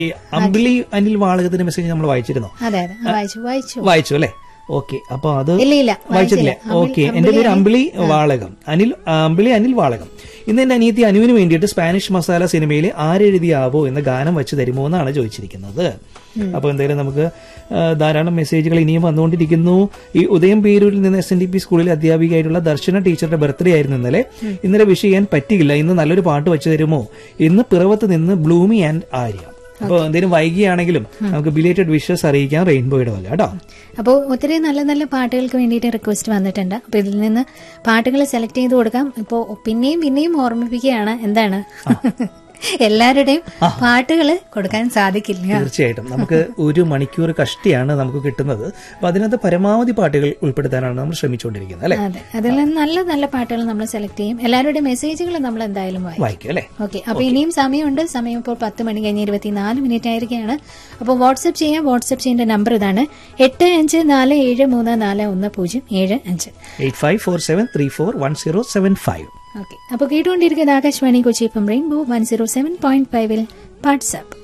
ഈ അമ്പിളി അനിൽ വാളകത്തിന്റെ മെസ്സേജ് നമ്മൾ വായിച്ചിരുന്നോ അതെ അതെ ആ, വായിച്ചു വായിച്ചു വായിച്ചു അല്ലേ ഓക്കെ അപ്പൊ അത് ഇല്ല ഇല്ല വായിച്ചിട്ടില്ലേ വായിച്ചില്ല. ഓക്കെ എന്റെ പേര് അമ്പിളി വാളകം അനിൽ ആ, അമ്പിളി അനിൽ വാളകം ഇന്ന് എന്റെ അനിയത്തി അനുവിന് വേണ്ടിയിട്ട് സ്പാനിഷ് മസാല സിനിമയിൽ ആരെഴുതിയാവോ എന്ന ഗാനം വെച്ച് തരുമോ എന്നാണ് ചോദിച്ചിരിക്കുന്നത് അപ്പൊ എന്തായാലും നമുക്ക് ആ, ധാരാളം മെസ്സേജുകൾ ഇനിയും വന്നുകൊണ്ടിരിക്കുന്നു ഈ ഉദയം പേരൂരിൽ നിന്ന് എസ് എൻ ഡി പി സ്കൂളിലെ അധ്യാപികയായിട്ടുള്ള ദർശന ടീച്ചറുടെ ബർത്ത്ഡേ ആയിരുന്നു ഇന്നലെ ഇന്നലെ വിഷ് ചെയ്യാൻ പറ്റിയില്ല ഇന്ന് നല്ലൊരു പാട്ട് വെച്ച് തരുമോ ഇന്ന് പിറവത്ത് നിന്ന് ബ്ലൂമി ആൻഡ് ആര്യ അപ്പോൾ എന്തെങ്കിലും വൈകിയാണെങ്കിലും നമുക്ക് ബിലേറ്റഡ് വിഷസ് അറിയിക്കാം റെയിൻബോയുടെ വല്ല കേട്ടോ അപ്പോൾ ഒത്തിരി നല്ല നല്ല പാട്ടുകൾക്ക് വേണ്ടിയിട്ട് റിക്വസ്റ്റ് വന്നിട്ടുണ്ട് അപ്പോൾ ഇതിൽ നിന്ന് പാട്ടുകൾ സെലക്ട് ചെയ്ത് കൊടുക്കാം ഇപ്പോൾ പിന്നെയും പിന്നെയും ഓർമ്മിപ്പിക്കുകയാണ് എന്താണ് എല്ലാവരുടെയും പാട്ടുകൾ കൊടുക്കാൻ സാധിക്കില്ല തീർച്ചയായിട്ടും നമുക്ക് ഒരു മണിക്കൂർ കഷ്ടിയാണ് നമുക്ക് കിട്ടുന്നത് അപ്പൊ അതിനകത്ത് പരമാവധി പാട്ടുകൾ ഉൾപ്പെടുത്താനാണ് നമ്മൾ ശ്രമിച്ചുകൊണ്ടിരിക്കുന്നത് അല്ലെ അതെ അതിൽ നിന്ന് നല്ല നല്ല പാട്ടുകൾ നമ്മൾ സെലക്ട് ചെയ്യും എല്ലാവരുടെയും മെസ്സേജുകൾ നമ്മൾ എന്തായാലും വായിക്കും വായിക്കും അല്ലെ ഓക്കെ അപ്പൊ ഇനിയും സമയമുണ്ട് സമയം ഇപ്പോൾ പത്ത് മണി കഴിഞ്ഞ് ഇരുപത്തിനാല് മിനിറ്റ് ആയിരിക്കുകയാണ് അപ്പോൾ വാട്സ്ആപ്പ് ചെയ്യാം വാട്സ്ആപ്പ് ചെയ്യേണ്ട നമ്പർ ഇതാണ് എട്ട് അഞ്ച് നാല് ഏഴ് മൂന്ന് നാല് ഒന്ന് പൂജ്യം ഏഴ് അഞ്ച് eight five four seven three four one zero seven five okay അപ്പോൾ കേട്ടുകൊണ്ടിരിക്കുന്നത് ആകാശവാണി കൊച്ചി ഇപ്പം rainbow one zero seven point ഫൈവിൽ വാട്സ്ആപ്പ്